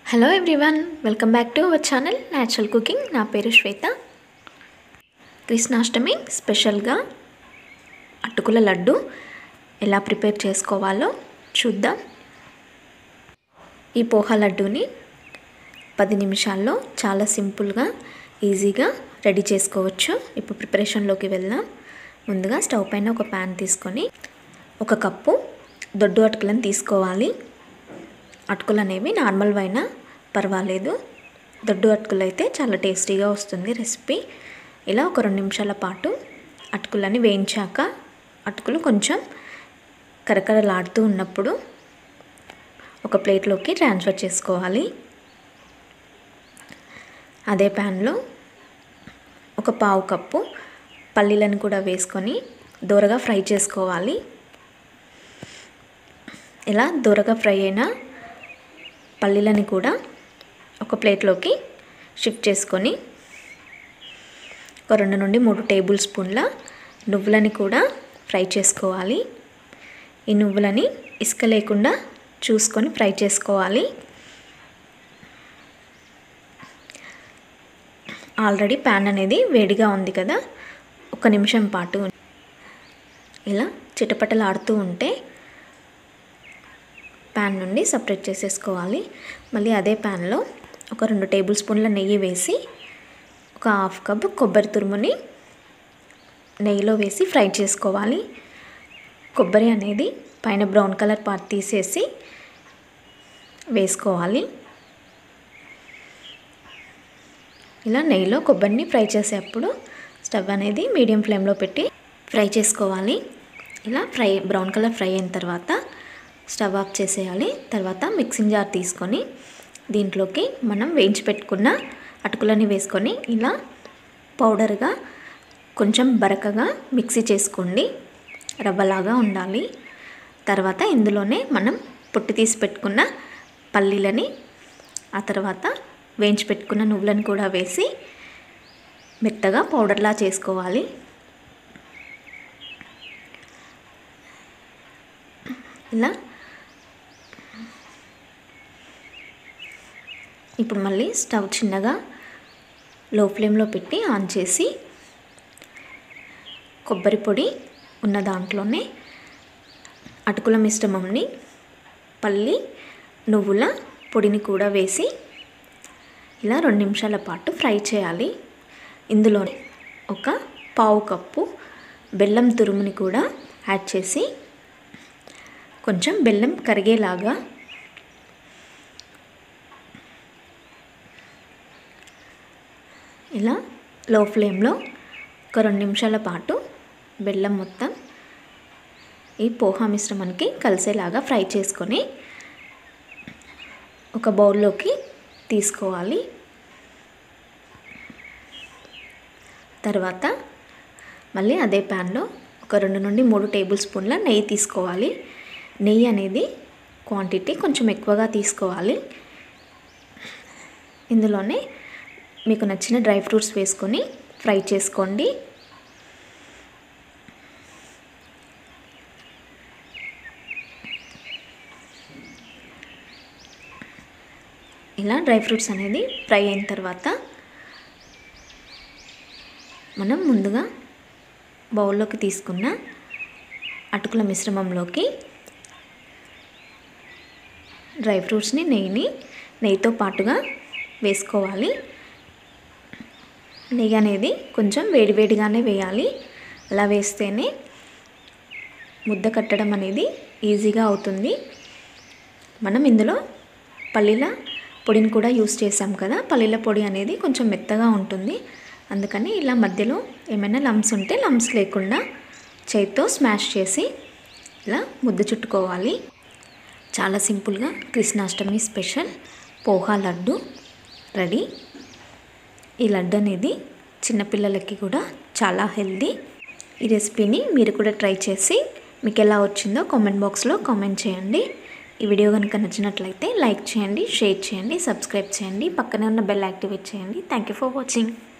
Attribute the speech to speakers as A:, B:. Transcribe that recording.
A: hello everyone welcome back to our channel natural cooking నా పేరు శ్వేత కృష్ణాష్టమి స్పెషల్గా అటుకుల లడ్డు ఎలా ప్రిపేర్ చేసుకోవాలో చూద్దాం ఈ పోహా లడ్డూని పది నిమిషాల్లో చాలా సింపుల్గా ఈజీగా రెడీ చేసుకోవచ్చు ఇప్పుడు ప్రిపరేషన్లోకి వెళ్దాం ముందుగా స్టవ్ పైన ఒక ప్యాన్ తీసుకొని ఒక కప్పు దొడ్డు అటుకులను తీసుకోవాలి అటుకులు అనేవి నార్మల్ అయినా పర్వాలేదు దొడ్డు అటుకులు అయితే చాలా టేస్టీగా వస్తుంది రెసిపీ ఇలా ఒక రెండు నిమిషాల పాటు అటుకులని వేయించాక అటుకులు కొంచెం కరకరలాడుతూ ఉన్నప్పుడు ఒక ప్లేట్లోకి ట్రాన్స్ఫర్ చేసుకోవాలి అదే ప్యాన్లో ఒక పావు కప్పు పల్లీలను కూడా వేసుకొని దూరగా ఫ్రై చేసుకోవాలి ఇలా దూరగా ఫ్రై అయిన పల్లీలని కూడా ఒక ప్లేట్లోకి షిఫ్ట్ చేసుకొని ఒక రెండు నుండి మూడు టేబుల్ స్పూన్ల నువ్వులని కూడా ఫ్రై చేసుకోవాలి ఈ నువ్వులని ఇసుక లేకుండా చూసుకొని ఫ్రై చేసుకోవాలి ఆల్రెడీ ప్యాన్ అనేది వేడిగా ఉంది కదా ఒక నిమిషం పాటు ఇలా చిటపటలాడుతూ ఉంటే ప్యాన్ నుండి సపరేట్ చేసేసుకోవాలి మళ్ళీ అదే ప్యాన్లో ఒక రెండు టేబుల్ స్పూన్ల నెయ్యి వేసి ఒక హాఫ్ కప్ కొబ్బరి తురుముని నెయ్యిలో వేసి ఫ్రై చేసుకోవాలి కొబ్బరి అనేది పైన బ్రౌన్ కలర్ పార్ట్ తీసేసి వేసుకోవాలి ఇలా నెయ్యిలో కొబ్బరిని ఫ్రై చేసేటప్పుడు స్టవ్ అనేది మీడియం ఫ్లేమ్లో పెట్టి ఫ్రై చేసుకోవాలి ఇలా ఫ్రై బ్రౌన్ కలర్ ఫ్రై అయిన తర్వాత స్టవ్ ఆఫ్ చేసేయాలి తర్వాత మిక్సింగ్ జార్ తీసుకొని దీంట్లోకి మనం వేయించి పెట్టుకున్న అటుకులని వేసుకొని ఇలా పౌడర్గా కొంచెం బరకగా మిక్సీ చేసుకోండి రవ్వలాగా ఉండాలి తర్వాత ఇందులోనే మనం పొట్టి తీసి పెట్టుకున్న పల్లీలని ఆ తర్వాత వేయించి పెట్టుకున్న నువ్వులను కూడా వేసి మెత్తగా పౌడర్లా చేసుకోవాలి ఇలా ఇప్పుడు మళ్ళీ స్టవ్ చిన్నగా లో ఫ్లేమ్లో పెట్టి ఆన్ చేసి కొబ్బరి పొడి ఉన్న దాంట్లోనే అటుకుల మిశ్రమంని పల్లి నువ్వుల పొడిని కూడా వేసి ఇలా రెండు నిమిషాల పాటు ఫ్రై చేయాలి ఇందులో ఒక పావు కప్పు బెల్లం తురుముని కూడా యాడ్ చేసి కొంచెం బెల్లం కరిగేలాగా ఇలా లో ఫ్లేమ్లో ఒక రెండు నిమిషాల పాటు బెల్లం మొత్తం ఈ పోహా మిశ్రమానికి కలిసేలాగా ఫ్రై చేసుకొని ఒక బౌల్లోకి తీసుకోవాలి తర్వాత మళ్ళీ అదే ప్యాన్లో ఒక రెండు నుండి మూడు టేబుల్ స్పూన్ల నెయ్యి తీసుకోవాలి నెయ్యి అనేది క్వాంటిటీ కొంచెం ఎక్కువగా తీసుకోవాలి ఇందులోనే మీకు నచ్చిన డ్రై ఫ్రూట్స్ వేసుకొని ఫ్రై చేసుకోండి ఇలా డ్రై ఫ్రూట్స్ అనేది ఫ్రై అయిన తర్వాత మనం ముందుగా బౌల్లోకి తీసుకున్న అటుకుల మిశ్రమంలోకి డ్రై ఫ్రూట్స్ని నెయ్యిని నెయ్యితో పాటుగా వేసుకోవాలి నెయ్యి అనేది కొంచెం వేడివేడిగానే వేయాలి అలా వేస్తేనే ముద్ద కట్టడం అనేది ఈజీగా అవుతుంది మనం ఇందులో పల్లీల పొడిని కూడా యూస్ చేసాం కదా పల్లీల పొడి అనేది కొంచెం మెత్తగా ఉంటుంది అందుకని ఇలా మధ్యలో ఏమైనా లమ్స్ ఉంటే లమ్స్ లేకుండా చేతితో స్మాష్ చేసి ఇలా ముద్ద చుట్టుకోవాలి చాలా సింపుల్గా కృష్ణాష్టమి స్పెషల్ పోహా లడ్డు రెడీ ఈ లడ్డు అనేది చిన్నపిల్లలకి కూడా చాలా హెల్దీ ఈ రెసిపీని మీరు కూడా ట్రై చేసి మీకు ఎలా వచ్చిందో కామెంట్ బాక్స్లో కామెంట్ చేయండి ఈ వీడియో కనుక నచ్చినట్లయితే లైక్ చేయండి షేర్ చేయండి సబ్స్క్రైబ్ చేయండి పక్కనే ఉన్న బెల్ యాక్టివేట్ చేయండి థ్యాంక్ యూ ఫర్ వాచింగ్